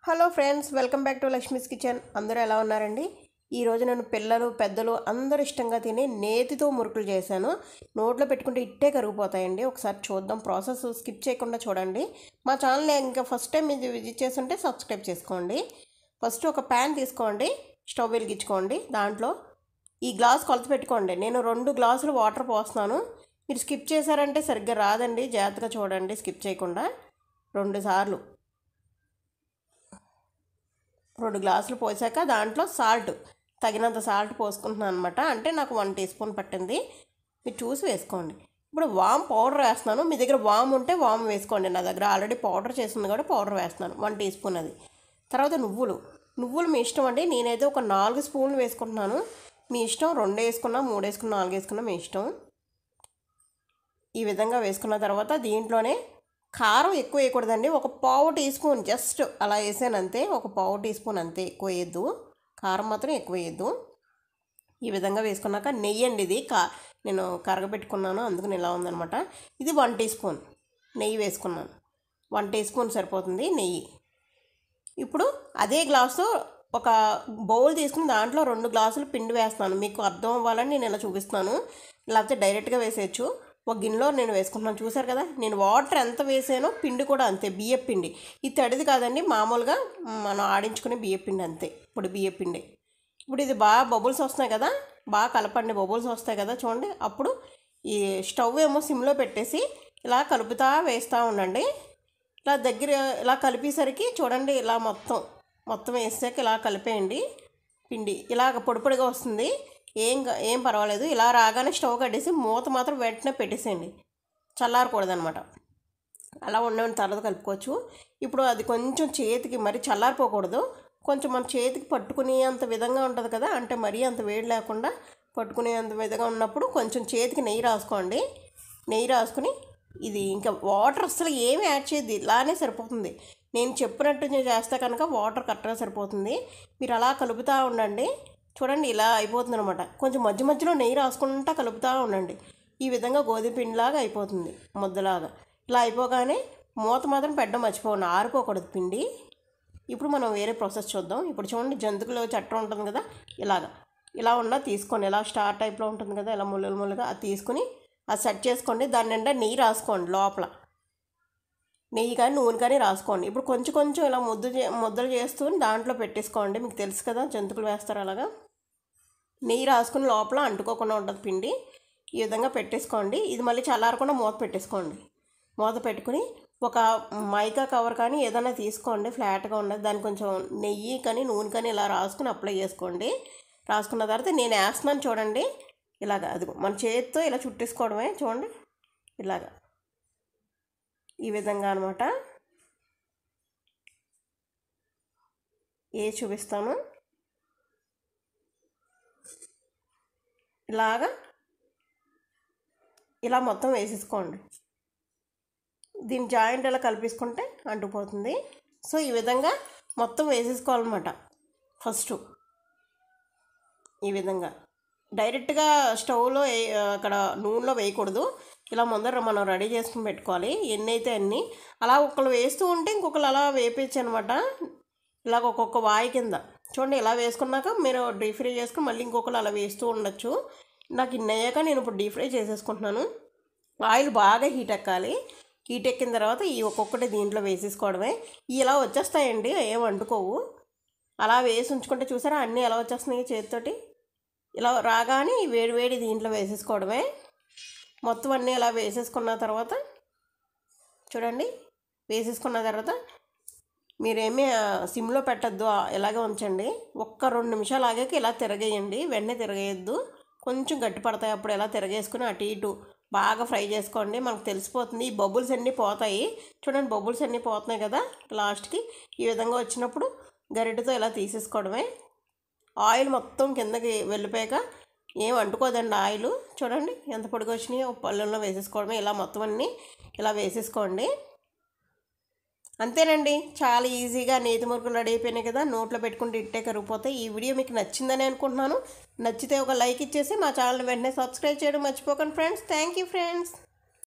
hello friends welcome back to Lakshmi's kitchen అందరూ ఎలా ఉన్నారండి ఈరోజు నేను పిల్లలు పెద్దలు అందరూ ఇష్టంగా తిని నేతితో మురుకులు చేశాను నోట్లో పెట్టుకుంటే ఇట్టే కరిగిపోతాయండి ఒకసారి చూద్దాం ప్రాసెస్ స్కిప్ చేయకుండా చూడండి మా ఛానల్ ఇంకా ఫస్ట్ టైం ఇది విజిట్ చేస్తుంటే సబ్స్క్రైబ్ చేసుకోండి ఫస్ట్ ఒక ప్యాన్ తీసుకోండి స్టవ్ వెలిగించుకోండి దాంట్లో ఈ గ్లాస్ కొలత పెట్టుకోండి నేను రెండు గ్లాసులు వాటర్ పోస్తున్నాను మీరు స్కిప్ చేశారంటే సరిగ్గా రాదండి జాగ్రత్తగా చూడండి స్కిప్ చేయకుండా రెండు సార్లు రెండు గ్లాసులు పోసాక దాంట్లో సాల్ట్ తగినంత సాల్ట్ పోసుకుంటున్నాను అనమాట అంటే నాకు వన్ టీ స్పూన్ పట్టింది మీరు చూసి వేసుకోండి ఇప్పుడు వామ్ పౌడర్ వేస్తున్నాను మీ దగ్గర వామ్ ఉంటే వామ్ వేసుకోండి నా దగ్గర ఆల్రెడీ పౌడర్ చేసింది కూడా పౌడర్ వేస్తున్నాను వన్ టీ స్పూన్ అది తర్వాత నువ్వులు నువ్వులు మీ ఇష్టం అండి నేనైతే ఒక నాలుగు స్పూన్లు వేసుకుంటున్నాను మీ ఇష్టం రెండు వేసుకున్నా మూడు వేసుకున్నా నాలుగు వేసుకున్నా మీ ఇష్టం ఈ విధంగా వేసుకున్న తర్వాత దీంట్లోనే కారం ఎక్కువ వేయకూడదండి ఒక పావు టీ స్పూన్ జస్ట్ అలా వేసాను అంతే ఒక పావు టీ స్పూన్ అంతే ఎక్కువ వేయద్దు కారం మాత్రం ఎక్కువ వేయద్దు ఈ విధంగా వేసుకున్నాక నెయ్యి అండి ఇది కా నేను కరగబెట్టుకున్నాను అందుకని ఇలా ఉందనమాట ఇది వన్ టీ స్పూన్ నెయ్యి వేసుకున్నాను వన్ టీ స్పూన్ సరిపోతుంది నెయ్యి ఇప్పుడు అదే గ్లాసు ఒక బౌల్ తీసుకుని దాంట్లో రెండు గ్లాసులు పిండి వేస్తున్నాను మీకు అర్థం అవ్వాలని నేను ఇలా చూపిస్తున్నాను లేకపోతే డైరెక్ట్గా వేసేయచ్చు ఒక గిన్నెలో నేను వేసుకుంటున్నాను చూసారు కదా నేను వాటర్ ఎంత వేసానో పిండి కూడా అంతే బియ్యం పిండి ఇది తడిది కాదండి మామూలుగా మనం ఆడించుకునే బియ్యం పిండి అంతే ఇప్పుడు బియ్యం పిండి ఇప్పుడు ఇది బాగా బబుల్స్ వస్తున్నాయి కదా బాగా కలపండి బబుల్స్ వస్తాయి కదా చూడండి అప్పుడు ఈ స్టవ్ ఏమో సిమ్లో పెట్టేసి ఇలా కలుపుతా వేస్తూ ఉండండి ఇలా దగ్గర ఇలా కలిపేసరికి చూడండి ఇలా మొత్తం మొత్తం వేసాక ఇలా కలిపేయండి పిండి ఇలాగ పొడి పొడిగా వస్తుంది ఏం క- ఏం పర్వాలేదు ఇలా రాగానే స్టవ్ కట్టేసి మూత మాత్రం వెంటనే పెట్టేసేయండి చల్లారకూడదనమాట అలా ఉండని తర్వాత కలుపుకోవచ్చు ఇప్పుడు అది కొంచెం చేతికి మరి చల్లారిపోకూడదు కొంచెం మన చేతికి పట్టుకునే అంత విధంగా ఉంటుంది కదా అంటే మరీ అంత వేడి లేకుండా పట్టుకునే అంత విధంగా ఉన్నప్పుడు కొంచెం చేతికి నెయ్యి రాసుకోండి నెయ్యి రాసుకుని ఇది ఇంకా వాటర్ అసలు ఏమి యాడ్ చేయద్దు ఇలానే సరిపోతుంది నేను చెప్పినట్టు నేను చేస్తే కనుక వాటర్ కరెక్ట్గా సరిపోతుంది మీరు అలా కలుపుతూ ఉండండి చూడండి ఇలా అయిపోతుంది అనమాట కొంచెం మధ్య మధ్యలో నెయ్యి రాసుకుంటా కలుపుతూ ఉండండి ఈ విధంగా గోధుమ పిండిలాగా అయిపోతుంది ముద్దలాగా ఇలా అయిపోగానే మూత మాత్రం పెట్టడం మర్చిపోండి ఆరిపోకూడదు పిండి ఇప్పుడు మనం వేరే ప్రాసెస్ చూద్దాం ఇప్పుడు చూడండి జంతుకులు చట్టం ఉంటుంది కదా ఇలాగా ఇలా ఉన్న తీసుకోండి ఇలా స్టార్ టైప్లో ఉంటుంది కదా ఇలా ముళ్ళలు ముళ్ళుగా అది తీసుకుని అది సెట్ చేసుకోండి దాని నిండా నెయ్యి రాసుకోండి లోపల నెయ్యి కానీ నూనె కానీ రాసుకోండి ఇప్పుడు కొంచెం కొంచెం ఇలా ముద్ద చే ముద్దలు చేస్తూ దాంట్లో పెట్టేసుకోండి మీకు తెలుసు కదా జంతుకులు వేస్తారు అలాగా నెయ్యి రాసుకుని లోపల అంటుకోకుండా ఉంటుంది పిండి ఈ విధంగా పెట్టేసుకోండి ఇది మళ్ళీ చల్లారకుండా మూత పెట్టేసుకోండి మూత పెట్టుకుని ఒక మైకా కవర్ కానీ ఏదైనా తీసుకోండి ఫ్లాట్గా ఉన్నది దానికి కొంచెం నెయ్యి కానీ నూనె కానీ ఇలా రాసుకుని అప్లై చేసుకోండి రాసుకున్న తర్వాత నేను వేస్తున్నాను చూడండి ఇలాగ అది మన చేతితో ఇలా చుట్టేసుకోవడమే చూడండి ఇలాగ ఈ విధంగా అనమాట ఏ చూపిస్తాను ఇలాగా ఇలా మొత్తం వేసేసుకోండి దీని జాయింట్ ఇలా కలిపేసుకుంటే అంటుకుపోతుంది సో ఈ విధంగా మొత్తం వేసేసుకోవాలన్నమాట ఫస్ట్ ఈ విధంగా డైరెక్ట్గా స్టవ్లో వే అక్కడ నూనెలో వేయకూడదు ఇలా ముందర మనం రెడీ చేసుకుని పెట్టుకోవాలి ఎన్ని అయితే అన్ని అలా ఒకళ్ళు వేస్తూ ఉంటే ఇంకొకరు అలా వేపేయచ్చు అనమాట ఇలాగ ఒక్కొక్క వాయి కింద చూడండి ఇలా వేసుకున్నాక మీరు డీప్ ఫ్రై చేసుకుని మళ్ళీ ఇంకొకరు అలా వేస్తూ ఉండొచ్చు నాకు ఇన్ని అయ్యాక నేను ఇప్పుడు డీప్ ఫ్రై చేసేసుకుంటున్నాను ఆయిల్ బాగా హీట్ ఎక్కాలి హీట్ ఎక్కిన తర్వాత ఈ ఒక్కొక్కటి దీంట్లో వేసేసుకోవడమే ఇవి ఇలా వచ్చేస్తాయండి ఏం వండుకోవు అలా వేసి ఉంచుకుంటే చూసారా అన్నీ ఎలా వచ్చేస్తున్నాయి చేతితోటి ఇలా రాగానే ఈ వేడి వేడి దీంట్లో వేసేసుకోవడమే మొత్తం అన్నీ ఇలా వేసేసుకున్న తర్వాత చూడండి వేసేసుకున్న తర్వాత మీరేమీ ఆ, సిమ్లో పెట్టద్దు ఇలాగే ఉంచండి ఒక్క రెండు నిమిషాలు ఆగాక ఇలా తిరగేయండి వెంటనే తిరగేయద్దు కొంచెం గట్టి పడతాయి అప్పుడు ఇలా తిరగేసుకుని అటు ఇటు బాగా ఫ్రై చేసుకోండి మనకు తెలిసిపోతుంది ఈ బబుల్స్ అన్నీ పోతాయి చూడండి బబుల్స్ అన్నీ పోతున్నాయి కదా లాస్ట్కి ఈ విధంగా వచ్చినప్పుడు గరిటెతో ఇలా తీసేసుకోవడమే ఆయిల్ మొత్తం కిందకి వెళ్ళిపోయాక ఏం అంటుకోదండి ఆయిల్ చూడండి ఎంత పొడిగా వచ్చినాయో ఒక పళ్ళెంలో వేసేసుకోవడమే ఇలా మొత్తం అన్నీ ఇలా వేసేసుకోండి అంతేనండి చాలా ఈజీగా నేతి మురుకులు రెడీ అయిపోయినాయి కదా నోట్లో పెట్టుకుంటే ఇట్టే కరిగిపోతాయి ఈ వీడియో మీకు నచ్చిందని అనుకుంటున్నాను నచ్చితే ఒక లైక్ ఇచ్చేసి మా ఛానల్ వెంటనే సబ్స్క్రైబ్ చేయడం మర్చిపోకండి ఫ్రెండ్స్ థ్యాంక్ యూ ఫ్రెండ్స్